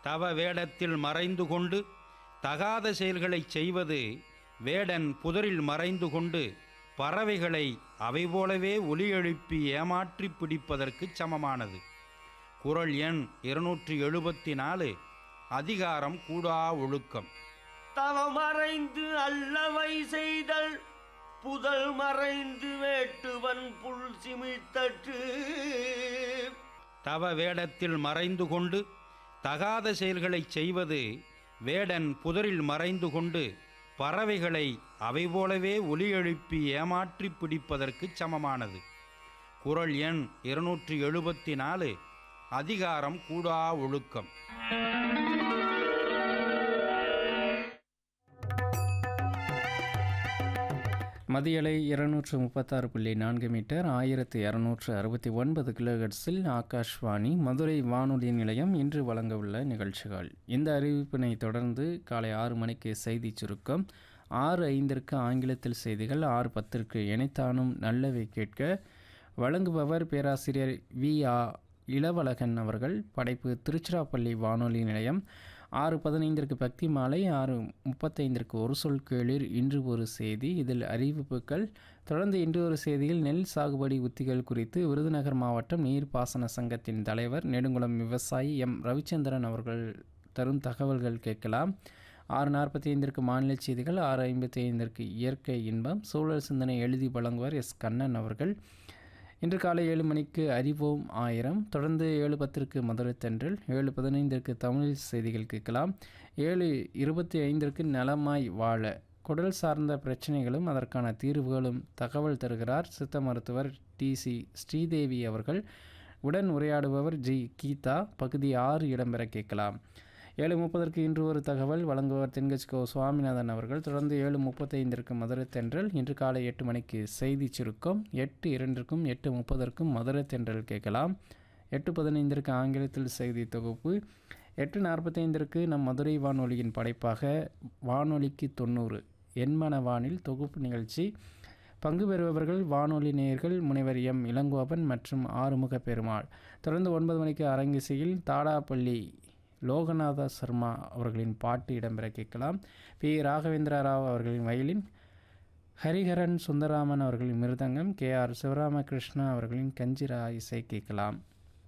தவ வேடத்தில் மறைந்து கொண்டு தகாத செயல்களைச் செய்வது வேடன் புதரில் மறைந்து கொண்டு பறவைகளை அவை போலவே ஒலி எழுப்பி ஏமாற்றி பிடிப்பதற்குச் சமமானது குறள் எண் இருநூற்றி எழுபத்தி நாலு அதிகாரம் கூடா ஒழுக்கம் தவமறைந்து அல்லவை செய்தல் புதல் மறைந்து வேட்டுவன் புல் சிமித்தற்று தவ வேடத்தில் மறைந்து கொண்டு தகாத செயல்களைச் செய்வது வேடன் புதரில் மறைந்து கொண்டு பறவைகளை அவை போலவே ஒலி எழுப்பி ஏமாற்றி பிடிப்பதற்குச் சமமானது குறள் எண் இருநூற்றி எழுபத்தி நாலு அதிகாரம் கூடா ஒழுக்கம் மதியலை இருநூற்று முப்பத்தாறு புள்ளி நான்கு மீட்டர் ஆயிரத்தி இரநூற்று அறுபத்தி ஒன்பது கிலோஹெட்ஸில் ஆகாஷ்வாணி மதுரை வானொலி நிலையம் இன்று வழங்கவுள்ள நிகழ்ச்சிகள் இந்த அறிவிப்பினை தொடர்ந்து காலை ஆறு மணிக்கு செய்தி சுருக்கம் ஆறு ஐந்திற்கு ஆங்கிலத்தில் செய்திகள் ஆறு பத்திற்கு இணைத்தானும் நல்லவை கேட்க வழங்குபவர் பேராசிரியர் வி ஆ இளவழகன் அவர்கள் படைப்பு திருச்சிராப்பள்ளி வானொலி நிலையம் ஆறு பதினைந்திற்கு பக்தி மாலை ஆறு முப்பத்தைந்திற்கு ஒரு சொல் கேளிர் இன்று ஒரு செய்தி இதில் அறிவிப்புகள் தொடர்ந்து இன்று ஒரு செய்தியில் நெல் சாகுபடி உத்திகள் குறித்து விருதுநகர் மாவட்டம் நீர்ப்பாசன சங்கத்தின் தலைவர் நெடுங்குளம் விவசாயி எம் ரவிச்சந்திரன் அவர்கள் தரும் தகவல்கள் கேட்கலாம் ஆறு நாற்பத்தி ஐந்திற்கு மாநில செய்திகள் ஆறு ஐம்பத்தி ஐந்திற்கு இயற்கை இன்பம் சூழல் சிந்தனை எழுதி வழங்குவார் எஸ் கண்ணன் அவர்கள் இன்று காலை ஏழு மணிக்கு அறிவோம் ஆயிரம் தொடர்ந்து ஏழு பத்திற்கு மதுரை தென்றல் ஏழு பதினைந்திற்கு தமிழ் செய்திகள் கேட்கலாம் ஏழு இருபத்தி ஐந்திற்கு நலமாய் வாழ குடல் சார்ந்த பிரச்சனைகளும் அதற்கான தீர்வுகளும் தகவல் தருகிறார் சித்த மருத்துவர் டி சி ஸ்ரீதேவி அவர்கள் உடன் உரையாடுபவர் ஜி கீதா பகுதி ஆறு இடம்பெற கேட்கலாம் ஏழு முப்பதற்கு இன்று ஒரு தகவல் வழங்குவர் தென்கட்சி கோ சுவாமிநாதன் அவர்கள் தொடர்ந்து ஏழு முப்பத்தைந்திற்கு மதுரை தென்றல் இன்று காலை எட்டு மணிக்கு செய்தி சுருக்கம் எட்டு இரண்டிற்கும் எட்டு முப்பதற்கும் மதுரை தென்றல் கேட்கலாம் எட்டு பதினைந்திற்கு ஆங்கிலத்தில் செய்தி தொகுப்பு எட்டு நாற்பத்தைந்திற்கு நம் மதுரை வானொலியின் படைப்பாக வானொலிக்கு தொண்ணூறு எண்மன வானில் தொகுப்பு நிகழ்ச்சி பங்கு பெறுபவர்கள் வானொலி நேயர்கள் முனைவர் எம் இளங்கோவன் மற்றும் ஆறுமுக பெருமாள் தொடர்ந்து ஒன்பது மணிக்கு அரங்கிசையில் தாடாப்பள்ளி லோகநாத சர்மா அவர்களின் பாட்டு இடம்பெற கேட்கலாம் பி ராகவேந்திர ராவ் அவர்களின் வயலின் ஹரிஹரன் சுந்தராமன் அவர்களின் மிருதங்கம் கே ஆர் சிவராமகிருஷ்ணா அவர்களின் கஞ்சிரா இசை கேட்கலாம்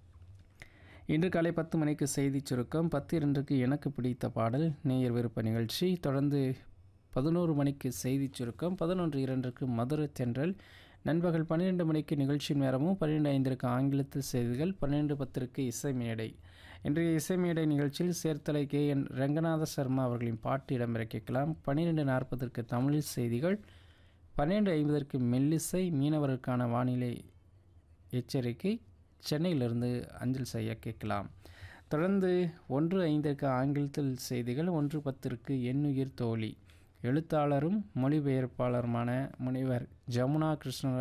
இன்று காலை பத்து மணிக்கு செய்தி சுருக்கம் பத்து இரண்டுக்கு எனக்கு பிடித்த பாடல் நேயர் விருப்ப நிகழ்ச்சி தொடர்ந்து பதினோரு மணிக்கு செய்தி சுருக்கம் பதினொன்று இரண்டுக்கு மதுரை தென்றல் நண்பகல் பன்னிரெண்டு மணிக்கு நிகழ்ச்சி நேரமும் பன்னிரெண்டு ஐந்திற்கு ஆங்கிலத்தில் செய்திகள் பன்னிரெண்டு பத்திற்கு இசை மேடை இன்றைய இசை மேடை நிகழ்ச்சியில் சேர்த்தலை கே என் ரங்கநாத சர்மா அவர்களின் பாட்டு இடம்பெற கேட்கலாம் பன்னிரெண்டு நாற்பதற்கு தமிழில் செய்திகள் பன்னிரெண்டு ஐம்பதற்கு மெல்லிசை மீனவருக்கான வானிலை எச்சரிக்கை சென்னையிலிருந்து அஞ்சல் செய்ய கேட்கலாம் தொடர்ந்து ஒன்று ஐந்திற்கு ஆங்கிலத்தில் செய்திகள் ஒன்று பத்திற்கு எண்ணுயிர் தோழி எழுத்தாளரும் மொழிபெயர்ப்பாளருமான முனைவர் ஜமுனா கிருஷ்ண